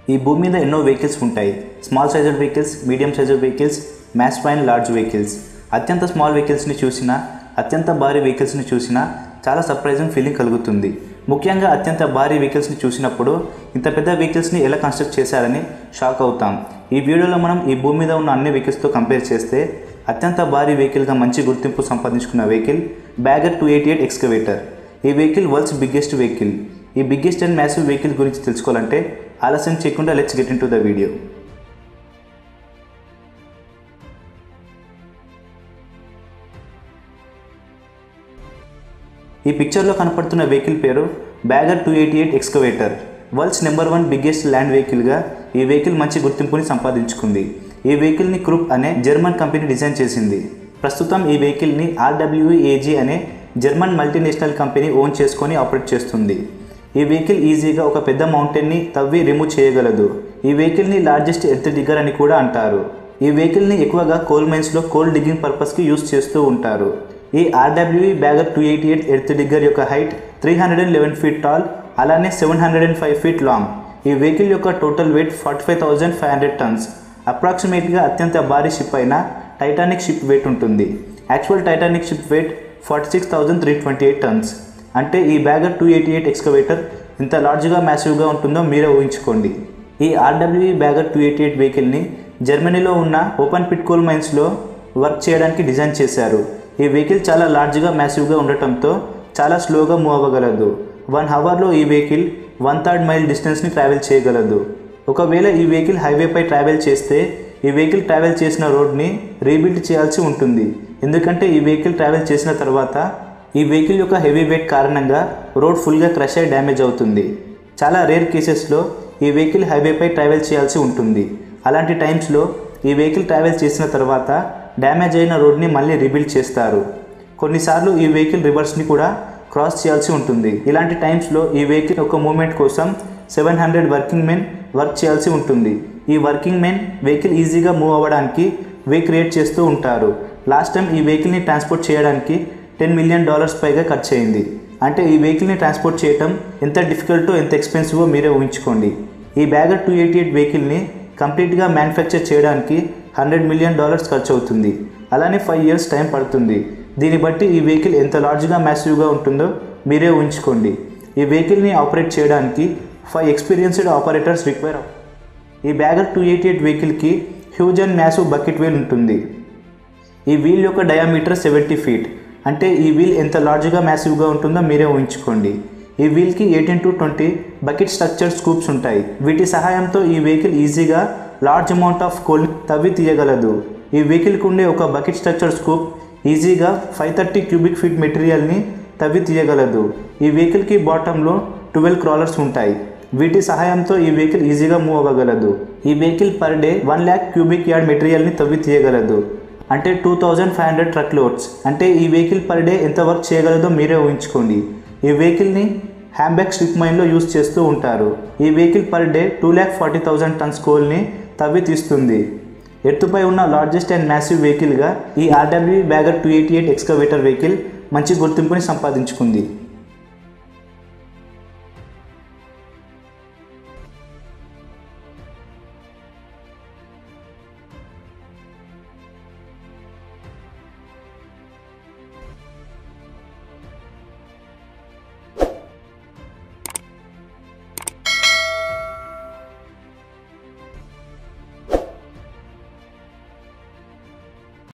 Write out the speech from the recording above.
ఈ భూమి మీద ఎన్నో వెహికల్స్ ఉంటాయి small sized vehicles medium sized vehicles mass fine large vehicles అత్యంత స్మాల్ వెహికల్స్ని చూసినా అత్యంత భారీ వెహికల్స్ని చూసినా చాలా సర్ప్రైజింగ్ ఫీలింగ్ కలుగుతుంది ముఖ్యంగా అత్యంత భారీ వెహికల్స్ని చూసినప్పుడు ఇంత పెద్ద వెహికల్స్ని ఎలా కన్స్ట్రక్ట్ చేశారని షాక్ అవుతాం ఈ వీడియోలో మనం ఈ భూమి మీద ఉన్న అన్ని వెహికల్స్తో కంపేర్ చేస్తే అత్యంత భారీ వెహికల్గా మంచి గుర్తింపు సంపాదించుకున్న vehicle Bagger two eighty eight excavator ఈ వెహికల్ వరల్డ్స్ బిగ్గెస్ట్ వెహికల్ ఈ బిగ్గెస్ట్ అండ్ మ్యాసివ్ వెహికల్ గురించి తెలుసుకోవాలంటే ఆలస్యం చేయకుండా let's get into the video ఈ పిక్చర్లో కనపడుతున్న వెహికల్ పేరు Bagger two eighty eight excavator world's number one biggest land వెహికల్గా ఈ వెహికల్ మంచి గుర్తింపుని సంపాదించుకుంది ఈ వెహికల్ని క్రూప్ అనే జర్మన్ కంపెనీ డిజైన్ చేసింది ప్రస్తుతం ఈ వెహికల్ని ఆర్డబ్ల్యూఏజీ అనే జర్మన్ మల్టీనేషనల్ కంపెనీ ఓన్ చేసుకొని ఆపరేట్ చేస్తుంది ఈ వెహికల్ ఈజీగా ఒక పెద్ద మౌంటైన్ని తవ్వి రిమూవ్ చేయగలదు ఈ వెహికల్ని లార్జెస్ట్ ఎర్త్ డిగ్గర్ అని కూడా అంటారు ఈ వెహికల్ని ఎక్కువగా కోల్ మైన్స్లో కోల్ డిగ్గింగ్ పర్పస్కి యూస్ చేస్తూ ఉంటారు ఈ RWE Bagger two eighty eight earth digger యొక్క height three hundred and eleven feet tall అలానే seven hundred and five feet long ఈ వెహికల్ యొక్క total weight forty five thousand five hundred tons అప్రాక్సిమేట్గా అత్యంత భారీ షిప్ అయిన టైటానిక్ షిప్ వెయిట్ ఉంటుంది actual Titanic ship weight forty six thousand three twenty eight tons అంటే ఈ Bagger two eighty eight excavator ఇంత లార్జ్గా మ్యాసివ్గా ఉంటుందో మీరే ఊహించుకోండి ఈ RWE Bagger two eighty eight వెహికల్ని జర్మనీలో ఉన్న ఓపెన్ పిట్ కోల్ మైన్స్లో వర్క్ చేయడానికి డిజైన్ చేశారు ఈ వెహికల్ చాలా లార్జ్గా మ్యాసివ్గా ఉండటంతో చాలా స్లోగా మూవ్ అవ్వగలదు వన్ అవర్లో ఈ వెహికల్ వన్ థర్డ్ మైల్ డిస్టెన్స్ని ట్రావెల్ చేయగలదు ఒకవేళ ఈ వెహికల్ హైవేపై ట్రావెల్ చేస్తే ఈ వెహికల్ ట్రావెల్ చేసిన రోడ్ని రీబిల్డ్ చేయాల్సి ఉంటుంది ఎందుకంటే ఈ వెహికల్ ట్రావెల్ చేసిన తర్వాత ఈ వెహికల్ యొక్క హెవీ వెయిట్ కారణంగా రోడ్ ఫుల్గా క్రష్ అయి డ్యామేజ్ అవుతుంది చాలా రేర్ కేసెస్లో ఈ వెహికల్ హైవేపై ట్రావెల్ చేయాల్సి ఉంటుంది అలాంటి టైమ్స్లో ఈ వెహికల్ ట్రావెల్ చేసిన తర్వాత డ్యామేజ్ అయిన రోడ్ని మళ్ళీ రీబిల్డ్ చేస్తారు కొన్నిసార్లు ఈ వెహికల్ రివర్స్ని కూడా క్రాస్ చేయాల్సి ఉంటుంది ఇలాంటి టైమ్స్లో ఈ వెహికల్ ఒక మూమెంట్ కోసం seven hundred working men work చేయాల్సి ఉంటుంది ఈ వర్కింగ్ మెన్ వెహికల్ ఈజీగా మూవ్ అవ్వడానికి వే క్రియేట్ చేస్తూ ఉంటారు లాస్ట్ టైం ఈ వెహికల్ని ట్రాన్స్పోర్ట్ చేయడానికి టెన్ మిలియన్ డాలర్స్ పైగా ఖర్చు అయింది అంటే ఈ వెహికల్ని ట్రాన్స్పోర్ట్ చేయడం ఎంత డిఫికల్టో ఎంత ఎక్స్పెన్సివో మీరే ఊహించుకోండి ఈ బ్యాగర్ టూ ఎయిటీ ఎయిట్ వెహికల్ని కంప్లీట్గా మ్యానుఫ్యాక్చర్ చేయడానికి హండ్రెడ్ మిలియన్ డాలర్స్ ఖర్చు అవుతుంది అలానే ఫైవ్ ఇయర్స్ టైం పడుతుంది దీన్ని బట్టి ఈ వెహికల్ ఎంత లార్జ్గా మ్యాసివ్గా ఉంటుందో మీరే ఊహించుకోండి ఈ వెహికల్ని ఆపరేట్ చేయడానికి ఫైవ్ ఎక్స్పీరియన్స్డ్ ఆపరేటర్స్ రిక్వైర్ ఈ బ్యాగర్ టూ ఎయిటీ ఎయిట్ వెహికల్కి huge and massive bucket wheel ఉంటుంది ఈ వీల్ యొక్క డయామీటర్ సెవెంటీ ఫీట్ అంటే ఈ వీల్ ఎంత లార్జ్గా మ్యాసివ్గా ఉంటుందో మీరే ఊహించుకోండి ఈ వీల్కి eighteen to twenty bucket structure scoops ఉంటాయి వీటి సహాయంతో ఈ వెహికల్ ఈజీగా లార్జ్ అమౌంట్ ఆఫ్ కోల్ తవ్వి తీయగలదు ఈ వెహికల్కి ఉండే ఒక బకెట్ స్ట్రక్చర్ స్కూప్ ఈజీగా ఫైవ్ థర్టీ క్యూబిక్ ఫీట్ మెటీరియల్ని తవ్వి తీయగలదు ఈ వెహికల్కి బాటంలో ట్వెల్వ్ క్రాలర్స్ ఉంటాయి వీటి సహాయంతో ఈ వెహికల్ ఈజీగా మూవ్ అవ్వగలదు ఈ vehicle per day one lakh cubic yard మెటీరియల్ని తవ్వి తీయగలదు అంటే two thousand five hundred truck loads అంటే ఈ వెహికల్ పర్ డే ఎంత వర్క్ చేయగలదో మీరే ఊహించుకోండి ఈ వెహికల్ని హ్యాంబ్యాగ్ స్ట్రిప్ మైన్లో యూస్ చేస్తూ ఉంటారు ఈ vehicle per day two lakh forty thousand tons కోల్ని తవ్వి తీస్తుంది ఎత్తుపై ఉన్న లార్జెస్ట్ అండ్ మ్యాసివ్ వెహికల్గా ఈ RW Bagger two eighty eight excavator vehicle మంచి గుర్తింపుని సంపాదించుకుంది